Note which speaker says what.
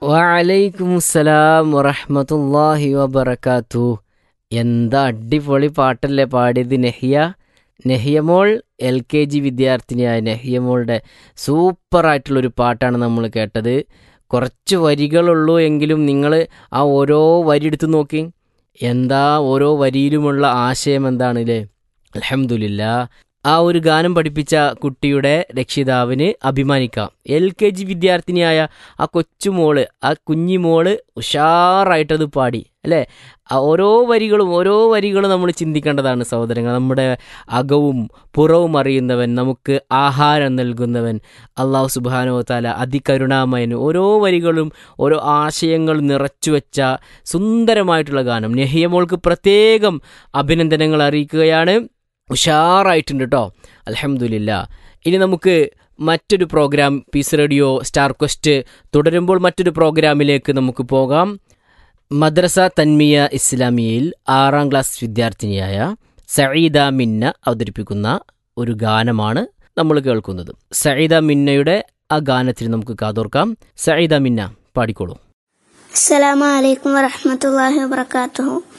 Speaker 1: വലൈക്കും സലാം വറഹമത്തല്ലാഹി വബർക്കാത്തു എന്താ അടിപൊളി പാട്ടല്ലേ പാടിയത് Nehiya Nehiyamol L K G വിദ്യാർത്ഥിനിയായ നെഹിയമോളുടെ സൂപ്പറായിട്ടുള്ളൊരു പാട്ടാണ് നമ്മൾ കേട്ടത് കുറച്ച് വരികളുള്ളൂ എങ്കിലും നിങ്ങൾ ആ ഓരോ വരി എടുത്ത് നോക്കി എന്താ ഓരോ വരിയിലുമുള്ള ആശയം എന്താണ് അല്ലേ അലഹമുല്ല ആ ഒരു ഗാനം പഠിപ്പിച്ച കുട്ടിയുടെ രക്ഷിതാവിന് അഭിമാനിക്കാം എൽ കെ ജി വിദ്യാർത്ഥിനിയായ ആ കൊച്ചുമോള് ആ കുഞ്ഞിമോള് ഉഷാറായിട്ടത് പാടി അല്ലേ ആ ഓരോ വരികളും ഓരോ വരികളും നമ്മൾ ചിന്തിക്കേണ്ടതാണ് സഹോദരങ്ങൾ നമ്മുടെ അകവും പുറവും അറിയുന്നവൻ നമുക്ക് ആഹാരം നൽകുന്നവൻ അള്ളാഹു സുബാനോ താല അതികരുണാമയൻ ഓരോ വരികളും ഓരോ ആശയങ്ങൾ നിറച്ചു വെച്ച സുന്ദരമായിട്ടുള്ള ഗാനം നെഹിയമോൾക്ക് പ്രത്യേകം അഭിനന്ദനങ്ങൾ അറിയിക്കുകയാണ് ഉഷാറായിട്ടുണ്ട് കേട്ടോ അലഹമുല്ല ഇനി നമുക്ക് മറ്റൊരു programme Peace Radio Star Quest തുടരുമ്പോൾ മറ്റൊരു പ്രോഗ്രാമിലേക്ക് നമുക്ക് പോകാം മദ്രസ തന്മിയ ഇസ്ലാമിയയിൽ ആറാം ക്ലാസ് വിദ്യാർത്ഥിനിയായ സഈദ മിന്ന അവതരിപ്പിക്കുന്ന ഒരു ഗാനമാണ് നമ്മൾ കേൾക്കുന്നത് സഈദ മിന്നയുടെ ആ ഗാനത്തിന് നമുക്ക് കാതോർക്കാം സഈദ മിന്ന പാടിക്കോളൂ
Speaker 2: السلام عليكم ورحمة الله وبركاته